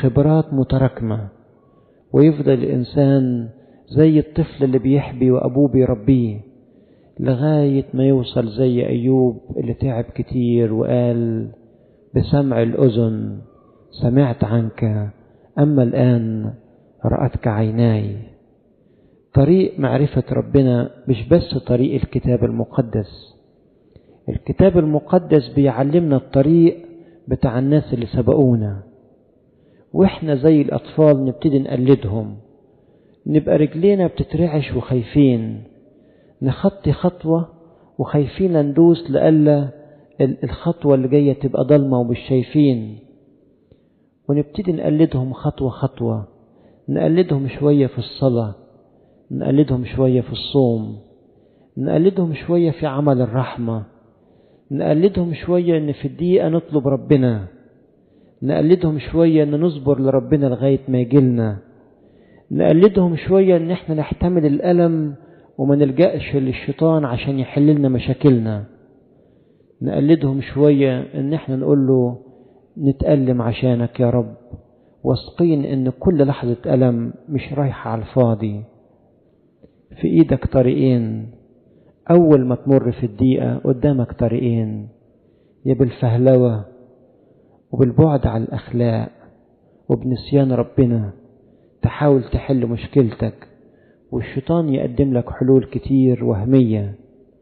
خبرات متراكمة ويفضل الإنسان زي الطفل اللي بيحبي وأبوه بيربيه لغاية ما يوصل زي أيوب اللي تعب كتير وقال بسمع الأذن سمعت عنك أما الآن رأتك عيناي طريق معرفة ربنا مش بس طريق الكتاب المقدس الكتاب المقدس بيعلمنا الطريق بتاع الناس اللي سبقونا واحنا زي الأطفال نبتدي نقلدهم نبقى رجلينا بتترعش وخايفين نخطي خطوة وخايفين ندوس لألا الخطوة اللي جاية تبقى ضلمة ومش شايفين ونبتدي نقلدهم خطوة خطوة نقلدهم شوية في الصلاة نقلدهم شوية في الصوم نقلدهم شوية في عمل الرحمة نقلدهم شوية ان في الدقيقة نطلب ربنا نقلدهم شوية ان نصبر لربنا لغاية ما يجيلنا نقلدهم شوية ان احنا نحتمل الألم وما نلجأش للشيطان عشان يحل لنا مشاكلنا نقلدهم شوية ان احنا نقول له نتألم عشانك يا رب واثقين ان كل لحظة ألم مش رايحة على الفاضي في ايدك طريقين اول ما تمر في الدقيقة قدامك طريقين يا بالفهلوة وبالبعد عن الاخلاق وبنسيان ربنا تحاول تحل مشكلتك والشيطان يقدم لك حلول كتير وهمية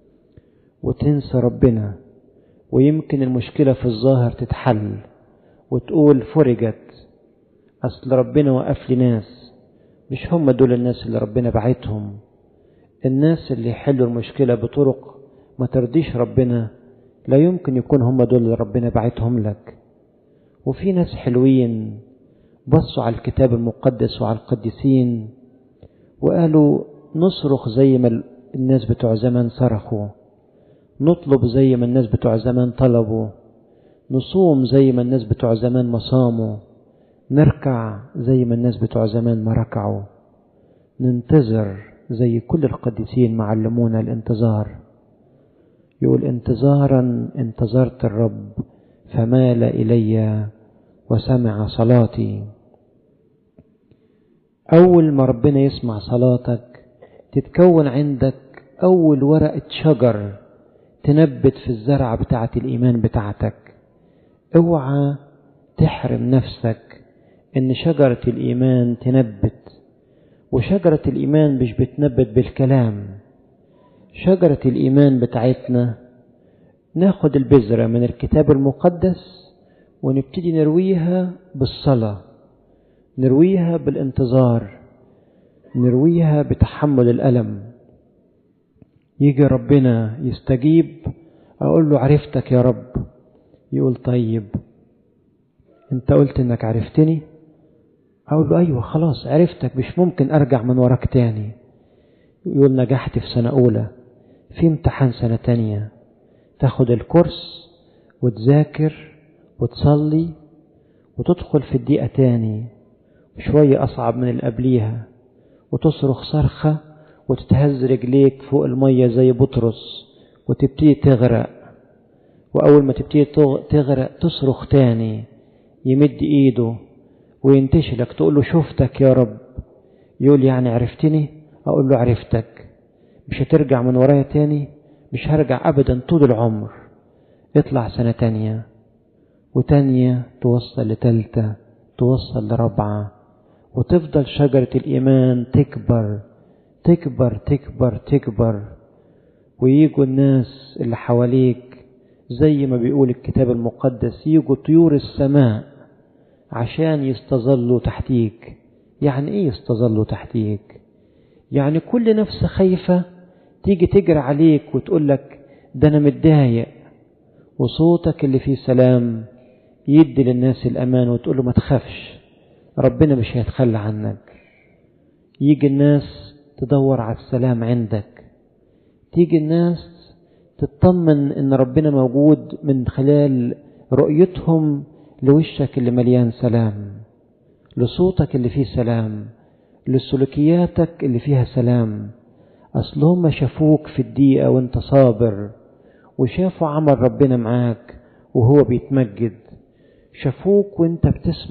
وتنسى ربنا ويمكن المشكلة في الظاهر تتحل وتقول فرجت أصل ربنا وقف لي ناس مش هم دول الناس اللي ربنا بعتهم الناس اللي يحلوا المشكلة بطرق ما ترضيش ربنا لا يمكن يكون هم دول اللي ربنا بعتهم لك وفي ناس حلوين بصوا على الكتاب المقدس وعلى القديسين وقالوا نصرخ زي ما الناس بتوع زمان صرخوا نطلب زي ما الناس بتوع زمان طلبوا نصوم زي ما الناس بتوع زمان ما صاموا نركع زي ما الناس بتوع زمان ما ركعوا ننتظر زي كل القديسين معلمونا الانتظار يقول انتظارا انتظرت الرب فمال إلي وسمع صلاتي أول ما ربنا يسمع صلاتك تتكون عندك أول ورقة شجر تنبت في الزرعة بتاعة الإيمان بتاعتك اوعى تحرم نفسك إن شجرة الإيمان تنبت وشجرة الإيمان مش بتنبت بالكلام شجرة الإيمان بتاعتنا ناخد البذرة من الكتاب المقدس ونبتدي نرويها بالصلاة نرويها بالانتظار نرويها بتحمل الألم يجي ربنا يستجيب أقول له عرفتك يا رب يقول طيب انت قلت انك عرفتني اقول له ايوه خلاص عرفتك مش ممكن ارجع من وراك تاني يقول نجحت في سنة اولى في امتحان سنة تانية تاخد الكورس وتذاكر وتصلي وتدخل في الدقيقة تاني شوية أصعب من اللي قبليها وتصرخ صرخة وتتهز رجليك فوق المية زي بطرس وتبتدي تغرق وأول ما تبتدي تغرق تصرخ تاني يمد إيده وينتشلك تقول له شفتك يا رب يقول يعني عرفتني أقول له عرفتك مش هترجع من ورايا تاني مش هرجع أبدا طول العمر اطلع سنة تانية وتانية توصل لتالتة توصل لرابعة وتفضل شجرة الإيمان تكبر تكبر تكبر تكبر ويجوا الناس اللي حواليك زي ما بيقول الكتاب المقدس يجوا طيور السماء عشان يستظلوا تحتيك يعني ايه يستظلوا تحتيك يعني كل نفس خايفة تيجي تجري عليك وتقول لك ده انا متضايق وصوتك اللي فيه سلام يدي للناس الامان وتقول له ما تخافش ربنا مش هيتخلى عنك يجي الناس تدور على السلام عندك تيجي الناس تطمن ان ربنا موجود من خلال رؤيتهم لوشك اللي مليان سلام لصوتك اللي فيه سلام لسلوكياتك اللي فيها سلام أصل هم شافوك في الدقيقة وانت صابر وشافوا عمل ربنا معاك وهو بيتمجد شافوك وانت بتسمع